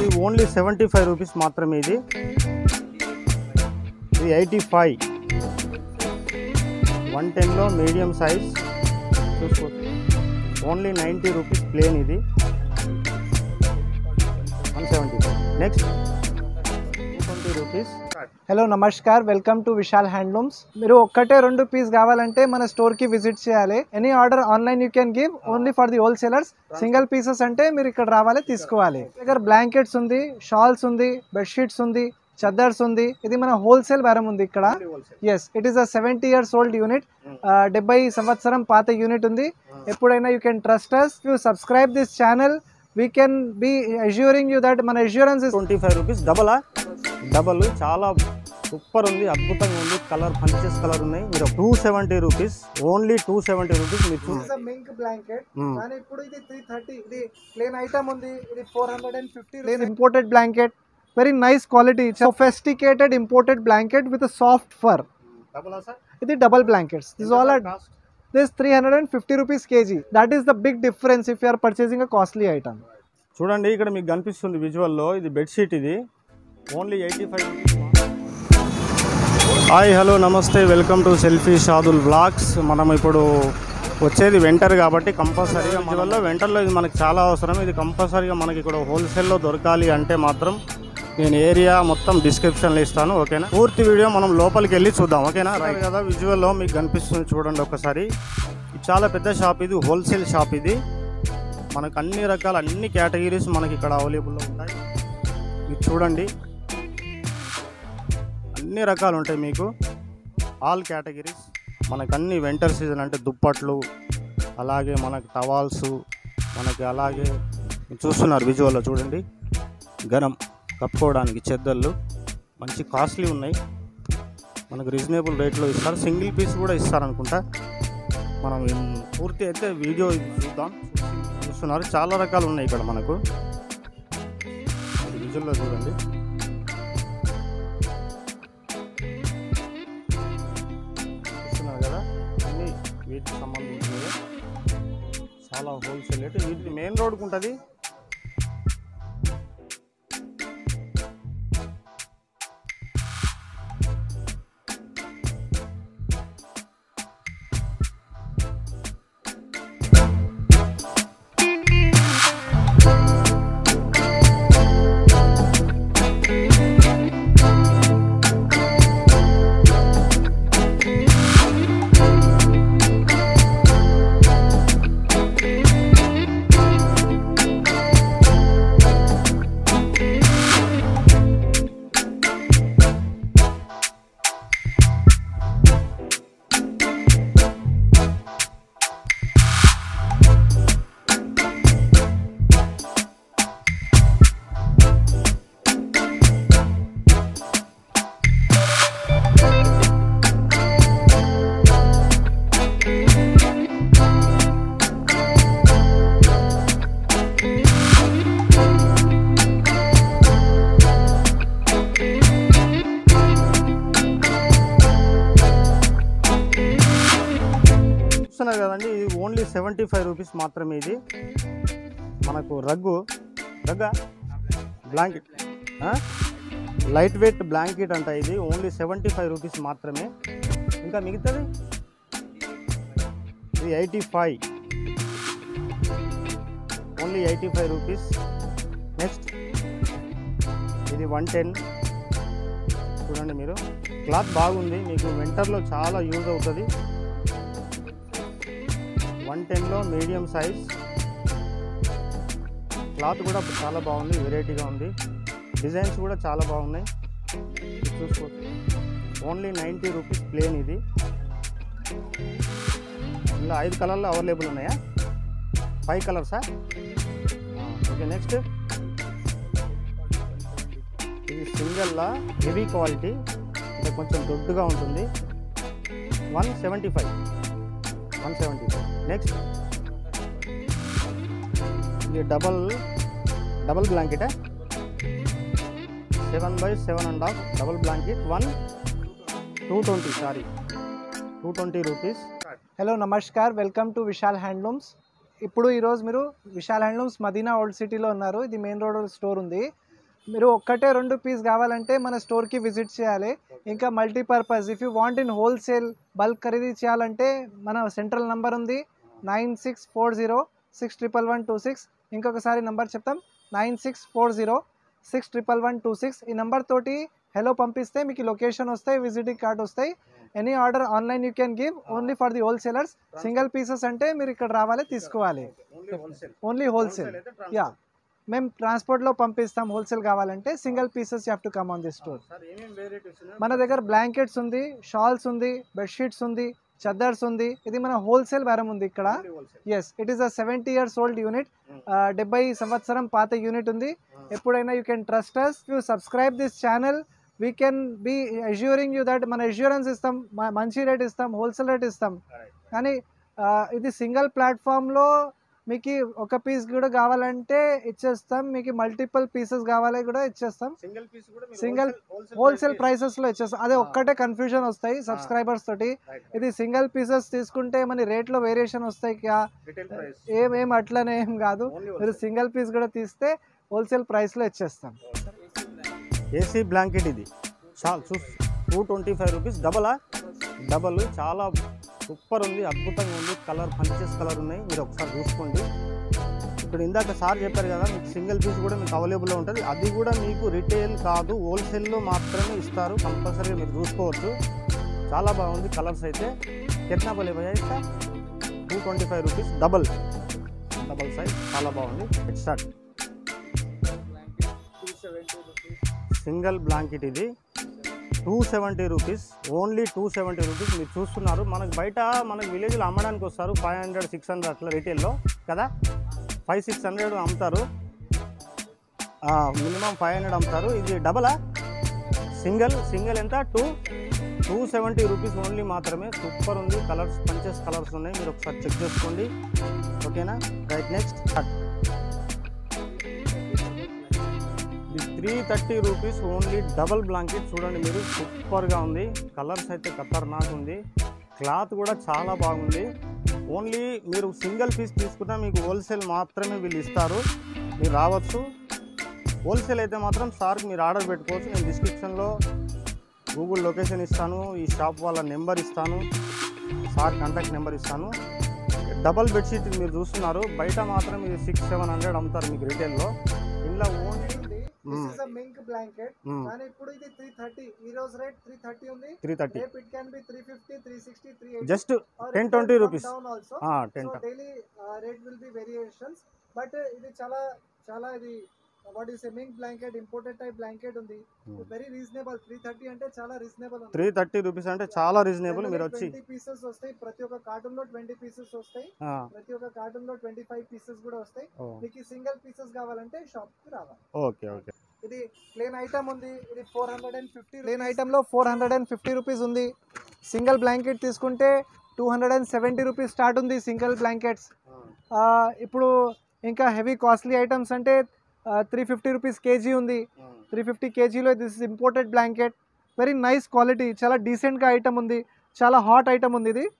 ఇది only seventy five rupees మాత్రమే ఇది ఇది ఎయిటీ ఫైవ్ వన్ టెన్లో మీడియం సైజ్ చూసుకోవచ్చు ఓన్లీ నైంటీ రూపీస్ ప్లేన్ ఇది one seventy next twenty rupees hello నమస్కార్ వెల్కమ్ టు విశాల్ హ్యాండ్లూమ్స్ మీరు ఒక్కటే రెండు పీస్ కావాలంటే మన స్టోర్ కి విజిట్ చేయాలి any order online you can give only for the wholesalers single pieces అంటే మీరు ఇక్కడ రావాలి తీసుకోవాలి దగ్గర బ్లాంకెట్స్ ఉంది షాల్స్ ఉంది బెడ్షీట్స్ ఉంది చద్దర్స్ ఉంది ఇది మన హోల్సేల్ బేరం ఉంది ఇక్కడ yes it is a seventy years old unit డెబ్బై సంవత్సరం పాత యూనిట్ ఉంది ఎప్పుడైనా you can trust us you subscribe this channel we can be assuring you that మన assurance is twenty five rupees డబలా డబల్ చాలా సూపర్ ఉంది అద్భుతంగా ఉంది కలర్ పంచెస్ కలర్ ఉన్నాయి మీరు two seventy rupees only two seventy rupees మీరు చూ మింక్ బ్లాంకెట్ Hmm. కానీ ఇప్పుడు ఇది త్రీ థర్టీ ఇది ప్లేన్ ఐటమ్ ఉంది ఇది four hundred and fifty plain imported blanket very nice quality sophisticated imported blanket with soft for డబలా సార్ ఇది double blankets this all are this three hundred and fifty rupees KG that is the big difference if you are purchasing a costly item చూడండి ఇక్కడ మీకు కనిపిస్తుంది విజువల్లో ఇది bedsheet ఇది only eighty five hi hello నమస్తే welcome to selfie Shadul vlogs మనం ఇప్పుడు వచ్చేది వెంటర్ కాబట్టి కంపల్సరీగా మన వల్ల వెంటర్లో ఇది మనకి చాలా అవసరం ఇది కంపల్సరీగా మనకి ఇక్కడ హోల్సేల్లో దొరకాలి అంటే మాత్రం నేను ఏరియా మొత్తం డిస్క్రిప్షన్లో ఇస్తాను ఓకేనా పూర్తి వీడియో మనం లోపలికి వెళ్ళి చూద్దాం ఓకేనా రైట్ కదా విజువల్లో మీకు కనిపిస్తుంది చూడండి ఒకసారి ఇది చాలా పెద్ద షాప్ ఇది హోల్సేల్ షాప్ ఇది మనకు అన్ని రకాల అన్ని కేటగిరీస్ మనకి ఇక్కడ అవైలబుల్లో ఉంటాయి మీరు చూడండి అన్ని రకాలు ఉంటాయి మీకు ఆల్ కేటగిరీస్ మనకు అన్ని వింటర్ సీజన్ అంటే దుప్పట్లు అలాగే మనకి టవాల్స్ మనకి అలాగే మీరు చూస్తున్నారు విజువల్లో చూడండి గరం కప్పుకోవడానికి చెద్దళ్ళు మంచి కాస్ట్లీ ఉన్నాయి మనకు రీజనబుల్ రేట్లో ఇస్తారు సింగిల్ పీస్ కూడా ఇస్తారనుకుంటా మనం ఇన్- పూర్తి అయితే వీడియో చూద్దాం చూస్తున్నారు చాలా రకాలు ఉన్నాయి ఇక్కడ మనకు విజువల్లో చూడండి చూస్తున్నారు కదా అన్ని వీటికి సంబంధించినవి చాలా హోల్సేల్ రేట్ వీటికి మెయిన్ రోడ్కి ఉంటుంది చూస్తున్నారు కదండి ఇది ఓన్లీ సెవెంటీ ఫైవ్ రూపీస్ మాత్రమే ఇది మనకు రగ్గు రగ్గ బ్లాంకెట్ లైట్ వెయిట్ బ్లాంకెట్ అంట ఇది ఓన్లీ సెవెంటీ ఫైవ్ రూపీస్ మాత్రమే ఇంకా మిగతాది ఇది eighty five only eighty five rupees next ఇది వన్ టెన్ చూడండి మీరు క్లాత్ బాగుంది మీకు వింటర్లో చాలా యూజ్ అవుతుంది వన్ టెన్లో మీడియం సైజ్ క్లాత్ కూడా చాలా బాగుంది వెరైటీగా ఉంది డిజైన్స్ కూడా చాలా బాగున్నాయి ఇది చూసుకోవచ్చు ఓన్లీ నైంటీ రూపీస్ ప్లేన్ ఇది ఇలా ఐదు కలర్లు అవైలబుల్ ఉన్నాయా ఫైవ్ కలర్సా ఓకే నెక్స్ట్ ఇది సింగిల్లా హెవీ క్వాలిటీ అంటే కొంచెం దొడ్డుగా ఉంటుంది one seventy five one seventy five next ఇది డబల్ డబల్ బ్లాంకెటా seven by seven and half double blanket one two twenty sorry two twenty rupees hello నమస్కార్ వెల్కమ్ టు విశాల్ హ్యాండ్లూమ్స్ ఇప్పుడు ఈరోజు మీరు విశాల్ హ్యాండ్లూమ్స్ మదీనా ఓల్డ్ సిటీలో ఉన్నారు ఇది మెయిన్ రోడ్ స్టోర్ ఉంది మీరు ఒక్కటే రెండు పీస్ కావాలంటే మన స్టోర్కి విజిట్ చేయాలి ఇంకా multipurpose if you want in wholesale bulk ఖరీదీ చేయాలంటే మన సెంట్రల్ నంబర్ ఉంది nine six four zero six triple one two six ఇంకొకసారి నంబర్ చెప్తాం nine six four zero six triple one two six ఈ నంబర్ తోటి హెలో పంపిస్తే మీకు లొకేషన్ వస్తాయి విజిటింగ్ కార్డ్ వస్తాయి any order online you can give only for the wholesalers single pieces అంటే మీరు ఇక్కడ రావాలి తీసుకోవాలి ఓన్లీ హోల్సేల్ యా మేము ట్రాన్స్పోర్ట్లో పంపిస్తాం హోల్సేల్ కావాలంటే single pieces you have to come on the store మన దగ్గర బ్లాంకెట్స్ ఉంది షాల్స్ ఉంది బెడ్షీట్స్ ఉంది చద్దర్స్ ఉంది ఇది మన హోల్సేల్ బేరం ఉంది ఇక్కడ yes it is a seventy years old unit డెబ్బై సంవత్సరం పాత యూనిట్ ఉంది ఎప్పుడైనా you can trust us you subscribe this channel we can be assuring you that మన అష్యూరెన్స్ ఇస్తాం మ- మంచి రేట్ ఇస్తాం హోల్సేల్ రేట్ ఇస్తాం కానీ ఆ, ఇది సింగిల్ ప్లాట్ఫామ్లో మీకు ఒక పీస్ కూడా కావాలంటే ఇచ్చేస్తాం మీకు మల్టిపుల్ పీసెస్ కావాలి కూడా ఇచ్చేస్తాం సింగిల్ పీస్ కూడా Single హోల్సేల్ ప్రైసెస్ లో ఇచ్చేస్తాం అదే ఒక్కటే కన్ఫ్యూజన్ వస్తాయి సబ్స్క్రైబర్స్ తోటి ఇది సింగిల్ పీసెస్ తీసుకుంటే మన రేట్లో వేరియేషన్ వస్తాయి క్యా రిటైల్ ప్రైస్ ఏం ఏం అట్లనే ఏం కాదు మీరు సింగిల్ పీస్ కూడా తీస్తే హోల్సేల్ ప్రైస్ లో ఇచ్చేస్తాం ఏసీ బ్లాంకెట్ ఇది చాలా చూ టూ ట్వంటీ ఫైవ్ రూపీస్ డబలా డబల్ చాలా సూపర్ ఉంది అద్భుతంగా ఉంది కలర్ పంచెస్ కలర్ ఉన్నాయి మీరు ఒకసారి చూసుకోండి ఇక్కడ ఇందాక సార్ చెప్పారు కదా మీకు సింగిల్ పీస్ కూడా మీకు అవైలబుల్లో ఉంటుంది అది కూడా మీకు రిటైల్ కాదు హోల్సేల్లో మాత్రమే ఇస్తారు కంపల్సరీగా మీరు చూసుకోవచ్చు చాలా బాగుంది కలర్స్ అయితే కిतना बोले भैया इसका two twenty five rupees double double size చాలా బాగుంది స్టార్ట్ సింగిల్ బ్లాంకెట్ ఇది two seventy rupees only two seventy rupees మీరు చూస్తున్నారు మనకు బయట మనకు విలేజ్లో అమ్మడానికి వస్తారు ఫైవ్ హండ్రెడ్ సిక్స్ హండ్రెడ్ అట్లా రిటైల్లో కదా ఫైవ్ సిక్స్ హండ్రెడ్ అమ్ముతారు మినిమం ఫైవ్ హండ్రెడ్ అమ్ముతారు ఇది డబలా సింగిల్ సింగిల్ ఎంత two two seventy rupees only మాత్రమే సూపర్ ఉంది కలర్స్ పంచెస్ కలర్స్ ఉన్నాయి మీరు ఒకసారి చెక్ చేసుకోండి ఓకేనా right next three thirty rupees only double blanket చూడండి మీరు సూపర్గా ఉంది కలర్స్ అయితే ఖతర్నాక్ ఉంది క్లాత్ కూడా చాలా బాగుంది ఓన్లీ మీరు సింగిల్ పీస్ తీసుకున్నా మీకు హోల్సేల్ మాత్రమే వీళ్ళు ఇస్తారు మీరు రావచ్చు హోల్సేల్ అయితే మాత్రం సార్కి మీరు ఆర్డర్ పెట్టుకోవచ్చు నేను డిస్క్రిప్షన్లో గూగుల్ లొకేషన్ ఇస్తాను ఈ షాప్ వాళ్ళ నెంబర్ ఇస్తాను సార్ కాంటాక్ట్ నెంబర్ ఇస్తాను డబల్ బెడ్షీట్ మీరు చూస్తున్నారు బయట మాత్రం ఇది సిక్స్ సెవెన్ హండ్రెడ్ అమ్ముతారు మీకు రిటైల్లో ఇంట్లో only this is a mink blanket Hmm. కానీ ఇప్పుడు ఇది త్రీ థర్టీ ఈ రోజు రేట్ త్రీ థర్టీ ఉంది త్రీ థర్టీ రేపు it can be three fifty three sixty three just ten twenty rupees also ten so daily rate will be variations but ఇది చాలా చాలా ఇది what is mink blanket imported type blanket ఉంది very reasonable three thirty అంటే చాలా reasonable ఉంది three thirty rupees అంటే చాలా రీజనబుల్ మీరు వచ్చి ట్వంటీ పీసెస్ వస్తాయి ప్రతి ఒక్క కార్టూన్ లో ట్వంటీ పీసెస్ వస్తాయి ఆ, ప్రతి ఒక్క కార్టూన్ లో ట్వంటీ ఫైవ్ పీసెస్ కూడా వస్తాయి ఓ, మీకు సింగిల్ పీసెస్ కావాలంటే షాప్ కి రావాలి ఓకే ఓకే ఇది ప్లేన్ ఐటమ్ ఉంది ఇది four hundred and fifty plain ఐటమ్లో four hundred and fifty rupees ఉంది సింగిల్ బ్లాంకెట్ తీసుకుంటే two hundred and seventy rupees start ఉంది సింగిల్ బ్లాంకెట్స్ ఇప్పుడు ఇంకా హెవీ కాస్ట్లీ ఐటమ్స్ అంటే త్రీ ఫిఫ్టీ రూపీస్ కేజీ ఉంది త్రీ ఫిఫ్టీ కేజీలో this is imported blanket very nice quality చాలా డీసెంట్గా ఐటమ్ ఉంది చాలా హాట్ ఐటమ్ ఉంది ఇది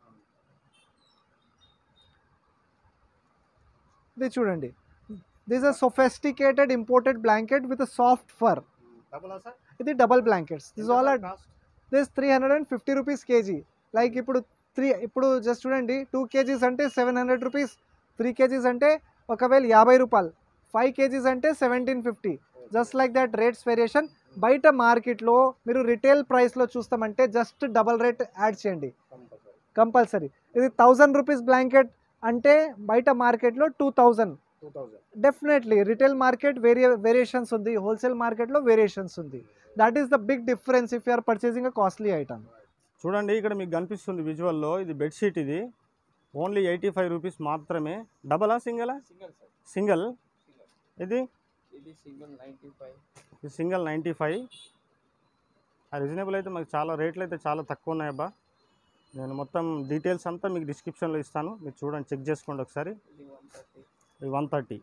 ఇది చూడండి this a sophisticated imported blanket with soft for double sir ఇది double blankets this all are this three hundred and fifty rupees KG like ఇప్పుడు త్రీ ఇప్పుడు జస్ట్ చూడండి టూ కేజీస్ అంటే seven hundred rupees three KGs అంటే ఒకవేళ యాభై రూపాయలు five KGs అంటే seventeen fifty just like that rates variation బయట మార్కెట్లో మీరు రిటైల్ ప్రైస్లో చూస్తామంటే జస్ట్ డబల్ రేట్ యాడ్ చేయండి కంపల్సరీ ఇది థౌజండ్ రూపీస్ బ్లాంకెట్ అంటే బయట మార్కెట్లో two thousand two thousand definitely retail market వేరియే వేరియేషన్స్ ఉంది హోల్సేల్ మార్కెట్లో వేరియేషన్స్ ఉంది that is the big difference if you are purchasing a costly item చూడండి ఇక్కడ మీకు కనిపిస్తుంది విజువల్లో ఇది బెడ్షీట్ ఇది ఓన్లీ ఎయిటీ ఫైవ్ రూపీస్ మాత్రమే డబలా సింగలా సింగల్ సార్ సింగిల్ ఇది ఇది సింగల్ నైంటీ ఫైవ్ ఇది సింగిల్ నైంటీ ఫైవ్ రీజనబుల్ అయితే మాకు చాలా రేట్లు అయితే చాలా తక్కువ ఉన్నాయి అబ్బా నేను మొత్తం డీటెయిల్స్ అంతా మీకు డిస్క్రిప్షన్లో ఇస్తాను మీరు చూడండి చెక్ చేసుకోండి ఒకసారి ఇది వన్ థర్టీ ఇవి వన్ థర్టీ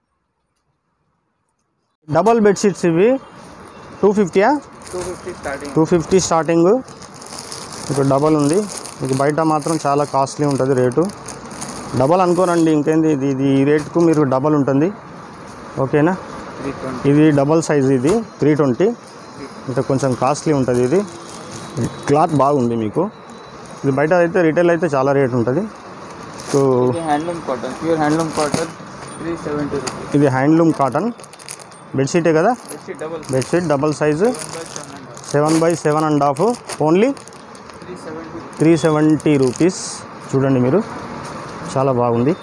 డబల్ బెడ్షీట్స్ ఇవి టూ ఫిఫ్టీయా two fifty starting two fifty starting మీకు డబల్ ఉంది మీకు బయట మాత్రం చాలా కాస్ట్లీ ఉంటుంది రేటు డబల్ అనుకోరండి ఇంకేంది ఇది ఇది ఈ రేటుకు మీరు డబల్ ఉంటుంది ఓకేనా త్రీ ట్వంటీ ఇది డబల్ సైజ్ ఇది త్రీ ట్వంటీ ఇంకా కొంచెం కాస్ట్లీ ఉంటుంది ఇది క్లాత్ బాగుంది మీకు ఇది బయట అయితే రిటైల్ అయితే చాలా రేట్ ఉంటుంది సో ఇది handloom cotton pure handloom cotton three seventy rupees ఇది హ్యాండ్లూమ్ కాటన్ బెడ్షీటే కదా వచ్చి double bedsheet double size by seven and seven by seven and half only three seventy three seventy rupees చూడండి మీరు చాలా బాగుంది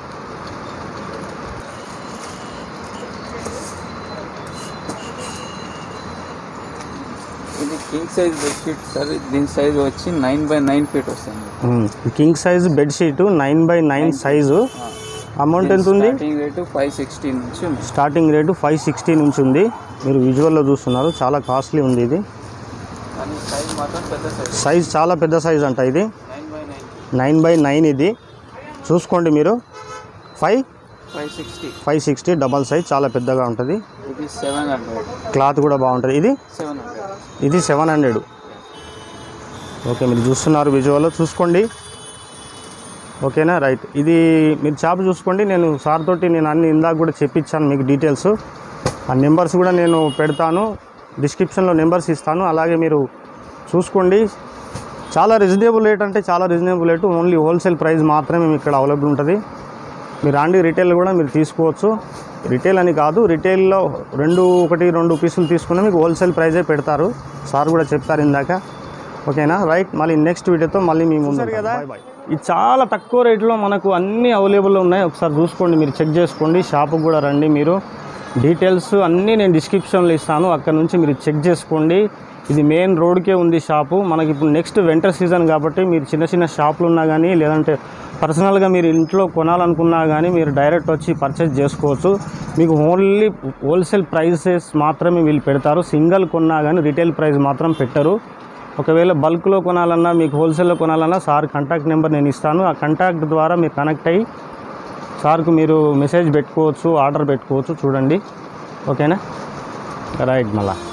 ఇది కింగ్ సైజ్ బెడ్షీట్ సార్ దీని సైజ్ వచ్చి నైన్ బై నైన్ ఫీట్ వస్తుంది మ్మ్. King size bedsheet nine by nine size amount ఎంత ఉంది స్టార్టింగ్ రేటు ఫైవ్ సిక్స్టీ నుంచి ఉంది స్టార్టింగ్ రేటు ఫైవ్ సిక్స్టీ నుంచి ఉంది మీరు విజువల్లో చూస్తున్నారు చాలా కాస్ట్లీ ఉంది ఇది కానీ సైజ్ మాత్రం పెద్ద సైజ్ సైజ్ చాలా పెద్ద సైజ్ అంట ఇది nine by nine nine by nine ఇది చూసుకోండి మీరు five five sixty five sixty double size చాలా పెద్దగా ఉంటుంది ఇది సెవెన్ హండ్రెడ్ క్లాత్ కూడా బాగుంటుంది ఇది సెవెన్ హండ్రెడ్ ఇది సెవెన్ హండ్రెడ్ ఓకే మీరు చూస్తున్నారు విజువల్లో చూసుకోండి ఓకేనా రైట్ ఇది మీరు షాప్ చూసుకోండి నేను సార్ తోటి నేను అన్ని ఇందాక కూడా చెప్పించాను మీకు డీటెయిల్స్ ఆ నెంబర్స్ కూడా నేను పెడతాను డిస్క్రిప్షన్లో నెంబర్స్ ఇస్తాను అలాగే మీరు చూసుకోండి చాలా రీజనబుల్ రేట్ అంటే చాలా reasonable rate only wholesale price మాత్రమే మీకు ఇక్కడ అవైలబుల్ ఉంటుంది మీరు రాండి రిటైల్ కూడా మీరు తీసుకోవచ్చు రిటైల్ అని కాదు రిటైల్లో రెండు ఒకటి రెండు పీసులు తీసుకుని మీకు హోల్సేల్ ప్రైజే పెడతారు సార్ కూడా చెప్తారు ఇందాక ఓకేనా రైట్ మళ్ళీ నెక్స్ట్ వీడియోతో మళ్ళీ మీ ముందు కదా ఇది చాలా తక్కువ రేట్లో మనకు అన్నీ అవైలబుల్ ఉన్నాయి ఒకసారి చూసుకోండి మీరు చెక్ చేసుకోండి షాపుకి కూడా రండి మీరు డీటెయిల్స్ అన్నీ నేను డిస్క్రిప్షన్లో ఇస్తాను అక్కడ నుంచి మీరు చెక్ చేసుకోండి ఇది మెయిన్ రోడ్కే ఉంది షాపు మనకి ఇప్పుడు నెక్స్ట్ వింటర్ సీజన్ కాబట్టి మీరు చిన్న చిన్న షాపులు ఉన్నా కానీ లేదంటే పర్సనల్గా మీరు ఇంట్లో కొనాలనుకున్నా కానీ మీరు డైరెక్ట్ వచ్చి పర్చేస్ చేసుకోవచ్చు మీకు ఓన్లీ హోల్సేల్ ప్రైసెస్ మాత్రమే వీళ్ళు పెడతారు సింగిల్ కొన్నా కానీ రిటైల్ ప్రైస్ మాత్రం పెట్టరు ఒకవేళ బల్క్లో కొనాలన్నా మీకు హోల్సేల్లో కొనాలన్నా సార్ కాంటాక్ట్ నెంబర్ నేను ఇస్తాను ఆ కాంటాక్ట్ ద్వారా మీరు కనెక్ట్ అయ్యి సార్కు మీరు మెసేజ్ పెట్టుకోవచ్చు ఆర్డర్ పెట్టుకోవచ్చు చూడండి ఓకేనా రైట్ మళ్ళా